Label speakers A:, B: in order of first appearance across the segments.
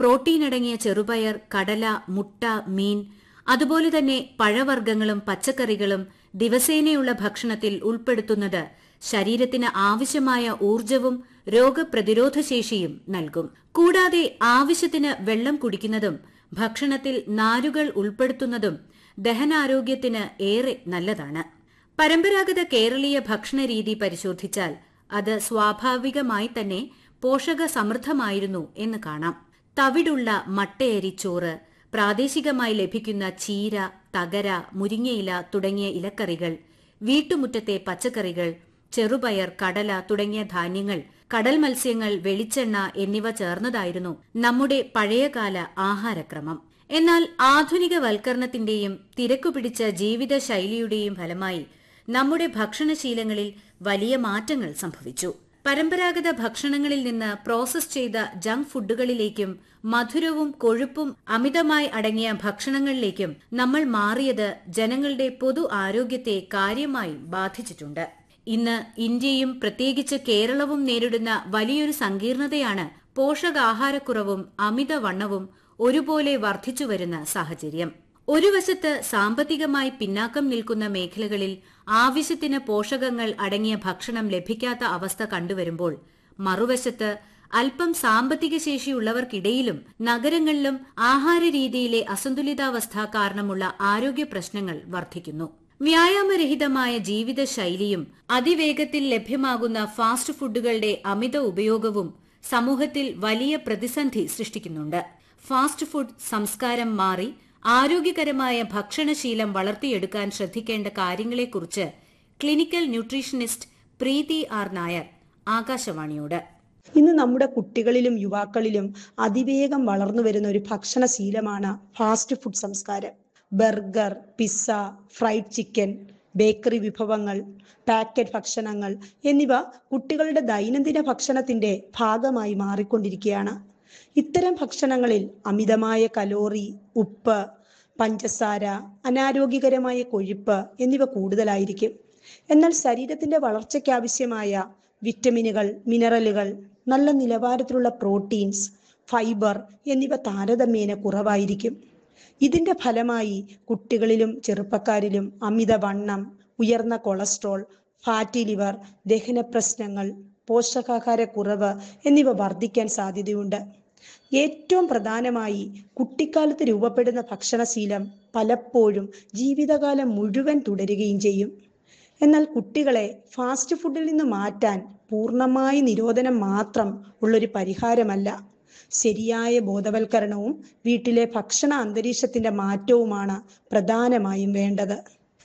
A: protein അടങ്ങിയ ചെറുപയർ കടല മുട്ട മീൻ അതുപോലെ തന്നെ പഴവർഗ്ഗങ്ങളും പച്ചക്കറികളും ദിവസേനയുള്ള ഭക്ഷണത്തിൽ ഉൾപ്പെടുത്തുന്നത് ശരീരത്തിന് ആവശ്യമായ ഊർജവും രോഗപ്രതിരോധശേഷിയും നൽകും കൂടാതെ ആവശ്യത്തിന് വെള്ളം കുടിക്കുന്നതും ഭക്ഷണത്തിൽ നാരുകൾ ഉൾപ്പെടുത്തുന്നതും ദഹനാരോഗ്യത്തിന് ഏറെ നല്ലതാണ് പരമ്പരാഗത കേരളീയ ഭക്ഷണരീതി പരിശോധിച്ചാൽ അത് സ്വാഭാവികമായി തന്നെ പോഷക സമൃദ്ധമായിരുന്നു എന്ന് കാണാം തവിടുള്ള മട്ടയരിച്ചോറ് പ്രാദേശികമായി ലഭിക്കുന്ന ചീര തകര മുരിങ്ങയില തുടങ്ങിയ ഇലക്കറികൾ വീട്ടുമുറ്റത്തെ പച്ചക്കറികൾ ചെറുപയർ കടല തുടങ്ങിയ ധാന്യങ്ങൾ കടൽ മത്സ്യങ്ങൾ വെളിച്ചെണ്ണ എന്നിവ ചേർന്നതായിരുന്നു നമ്മുടെ പഴയകാല ആഹാരക്രമം എന്നാൽ ആധുനികവൽക്കരണത്തിന്റെയും തിരക്കുപിടിച്ച ജീവിതശൈലിയുടെയും ഫലമായി നമ്മുടെ ഭക്ഷണശീലങ്ങളിൽ വലിയ മാറ്റങ്ങൾ സംഭവിച്ചു പരമ്പരാഗത ഭക്ഷണങ്ങളിൽ നിന്ന് പ്രോസസ് ചെയ്ത ജങ്ക് ഫുഡുകളിലേക്കും മധുരവും കൊഴുപ്പും അമിതമായി അടങ്ങിയ ഭക്ഷണങ്ങളിലേക്കും നമ്മൾ മാറിയത് ജനങ്ങളുടെ പൊതു ആരോഗ്യത്തെ കാര്യമായി ബാധിച്ചിട്ടുണ്ട് ഇന്ന് ഇന്ത്യയും പ്രത്യേകിച്ച് കേരളവും നേരിടുന്ന വലിയൊരു സങ്കീർണതയാണ് പോഷകാഹാരക്കുറവും അമിതവണ്ണവും ഒരുപോലെ വർദ്ധിച്ചുവരുന്ന സാഹചര്യം ഒരു വശത്ത് സാമ്പത്തികമായി പിന്നാക്കം നിൽക്കുന്ന മേഖലകളിൽ ആവശ്യത്തിന് പോഷകങ്ങൾ അടങ്ങിയ ഭക്ഷണം ലഭിക്കാത്ത അവസ്ഥ കണ്ടുവരുമ്പോൾ മറുവശത്ത് അല്പം സാമ്പത്തിക ശേഷിയുള്ളവർക്കിടയിലും നഗരങ്ങളിലും ആഹാരരീതിയിലെ അസന്തുലിതാവസ്ഥ കാരണമുള്ള ആരോഗ്യ പ്രശ്നങ്ങൾ വർദ്ധിക്കുന്നു വ്യായാമരഹിതമായ ജീവിതശൈലിയും അതിവേഗത്തിൽ ലഭ്യമാകുന്ന ഫാസ്റ്റ് ഫുഡുകളുടെ അമിത ഉപയോഗവും സമൂഹത്തിൽ വലിയ പ്രതിസന്ധി സൃഷ്ടിക്കുന്നുണ്ട് ഫാസ്റ്റ് ഫുഡ് സംസ്കാരം മാറി ആരോഗ്യകരമായ ഭക്ഷണശീലം വളർത്തിയെടുക്കാൻ ശ്രദ്ധിക്കേണ്ട കാര്യങ്ങളെക്കുറിച്ച് clinical nutritionist Preethi R Nair ആകാശവാണിയോട്
B: ഇന്ന് നമ്മുടെ കുട്ടികളിലും യുവാക്കളിലും അതിവേഗം വളർന്നു വരുന്ന ഒരു ഭക്ഷണശീലമാണ് ഫാസ്റ്റ് ഫുഡ് സംസ്കാരം burger pizza fried chicken bakery വിഭവങ്ങൾ പാക്കറ്റ് ഭക്ഷണങ്ങൾ എന്നിവ കുട്ടികളുടെ ദൈനംദിന ഭക്ഷണത്തിന്റെ ഭാഗമായി മാറിക്കൊണ്ടിരിക്കുകയാണ് ഇത്തരം ഭക്ഷണങ്ങളിൽ അമിതമായ കലോറി ഉപ്പ് പഞ്ചസാര അനാരോഗ്യകരമായ കൊഴുപ്പ് എന്നിവ കൂടുതലായിരിക്കും എന്നാൽ ശരീരത്തിന്റെ വളർച്ചയ്ക്കാവശ്യമായ വിറ്റമിനുകൾ മിനറലുകൾ നല്ല നിലവാരത്തിലുള്ള പ്രോട്ടീൻസ് ഫൈബർ എന്നിവ താരതമ്യേന കുറവായിരിക്കും ഇതിന്റെ ഫലമായി കുട്ടികളിലും ചെറുപ്പക്കാരിലും അമിതവണ്ണം ഉയർന്ന കൊളസ്ട്രോൾ ഫാറ്റി ലിവർ ദഹന പ്രശ്നങ്ങൾ പോഷകാഹാരക്കുറവ് എന്നിവ വർദ്ധിക്കാൻ സാധ്യതയുണ്ട് ഏറ്റവും പ്രധാനമായി കുട്ടിക്കാലത്ത് രൂപപ്പെടുന്ന ഭക്ഷണശീലം പലപ്പോഴും ജീവിതകാലം മുഴുവൻ തുടരുകയും ചെയ്യും എന്നാൽ കുട്ടികളെ ഫാസ്റ്റ് ഫുഡിൽ നിന്ന് മാറ്റാൻ പൂർണ്ണമായി നിരോധനം മാത്രം ഉള്ളൊരു പരിഹാരമല്ല ശരിയായ ബോധവൽക്കരണവും വീട്ടിലെ ഭക്ഷണ അന്തരീക്ഷത്തിന്റെ മാറ്റവുമാണ് പ്രധാനമായും വേണ്ടത്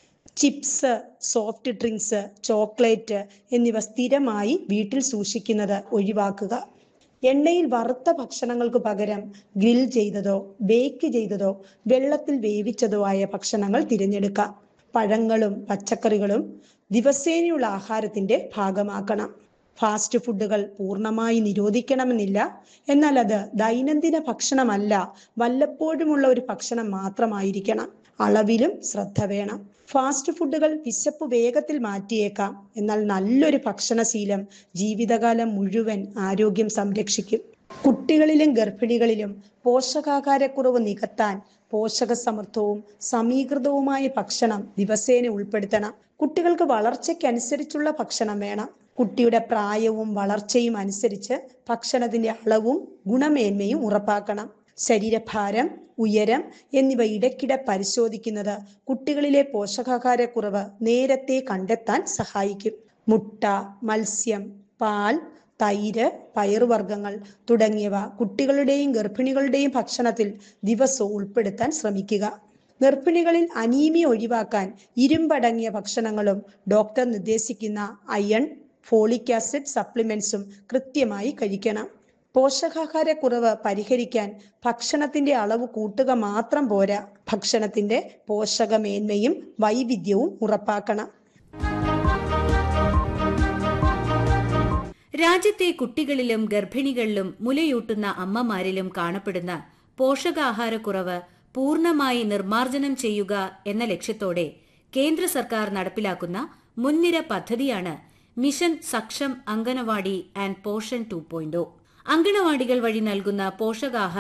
B: ചിപ്സ് സോഫ്റ്റ് ഡ്രിങ്ക്സ് ചോക്ലേറ്റ് എന്നിവ സ്ഥിരമായി വീട്ടിൽ സൂക്ഷിക്കുന്നത് ഒഴിവാക്കുക എണ്ണയിൽ വറുത്ത ഭക്ഷണങ്ങൾക്ക് പകരം ഗ്രിൽ ചെയ്തതോ ബേക്ക് ചെയ്തതോ വെള്ളത്തിൽ വേവിച്ചതോ ആയ ഭക്ഷണങ്ങൾ തിരഞ്ഞെടുക്കാം പഴങ്ങളും പച്ചക്കറികളും ദിവസേനയുള്ള ആഹാരത്തിന്റെ ഭാഗമാക്കണം ഫാസ്റ്റ് ഫുഡുകൾ പൂർണ്ണമായി നിരോധിക്കണമെന്നില്ല എന്നാൽ അത് ദൈനംദിന ഭക്ഷണമല്ല വല്ലപ്പോഴുമുള്ള ഒരു ഭക്ഷണം മാത്രമായിരിക്കണം അളവിലും ശ്രദ്ധ വേണം ഫാസ്റ്റ് ഫുഡുകൾ വിശപ്പ് വേഗത്തിൽ മാറ്റിയേക്കാം എന്നാൽ നല്ലൊരു ഭക്ഷണശീലം ജീവിതകാലം മുഴുവൻ ആരോഗ്യം സംരക്ഷിക്കും കുട്ടികളിലും ഗർഭിണികളിലും പോഷകാഹാരക്കുറവ് നികത്താൻ പോഷക സമൃദ്ധവും സമീകൃതവുമായ ഭക്ഷണം ദിവസേന ഉൾപ്പെടുത്തണം കുട്ടികൾക്ക് വളർച്ചയ്ക്കനുസരിച്ചുള്ള ഭക്ഷണം വേണം കുട്ടിയുടെ പ്രായവും വളർച്ചയും അനുസരിച്ച് ഭക്ഷണത്തിന്റെ അളവും ഗുണമേന്മയും ഉറപ്പാക്കണം ശരീരഭാരം ഉയരം എന്നിവ ഇടയ്ക്കിടെ പരിശോധിക്കുന്നത് കുട്ടികളിലെ പോഷകാഹാരക്കുറവ് നേരത്തെ കണ്ടെത്താൻ സഹായിക്കും മുട്ട മത്സ്യം പാൽ തൈര് പയറുവർഗ്ഗങ്ങൾ തുടങ്ങിയവ കുട്ടികളുടെയും ഗർഭിണികളുടെയും ഭക്ഷണത്തിൽ ദിവസവും ഉൾപ്പെടുത്താൻ ശ്രമിക്കുക ഗർഭിണികളിൽ അനീമിയ ഒഴിവാക്കാൻ ഇരുമ്പടങ്ങിയ ഭക്ഷണങ്ങളും ഡോക്ടർ നിർദ്ദേശിക്കുന്ന അയൺ ഫോളിക് ആസിഡ് സപ്ലിമെന്റ്സും കൃത്യമായി കഴിക്കണം പോഷകാഹാരക്കുറവ് പരിഹരിക്കാൻ ഭക്ഷണത്തിന്റെ അളവ് കൂട്ടുക മാത്രം പോരാ ഭക്ഷണത്തിന്റെ പോഷകമേന്മയും വൈവിധ്യവും ഉറപ്പാക്കണം
A: രാജ്യത്തെ കുട്ടികളിലും ഗർഭിണികളിലും മുലയൂട്ടുന്ന അമ്മമാരിലും കാണപ്പെടുന്ന പോഷകാഹാരക്കുറവ് പൂർണ്ണമായി നിർമ്മാർജ്ജനം ചെയ്യുക എന്ന ലക്ഷ്യത്തോടെ കേന്ദ്ര സർക്കാർ നടപ്പിലാക്കുന്ന മുൻനിര പദ്ധതിയാണ് mission Saksham Anganwadi and Poshan two point അങ്കണവാടികൾ വഴി നൽകുന്ന പോഷകാഹാര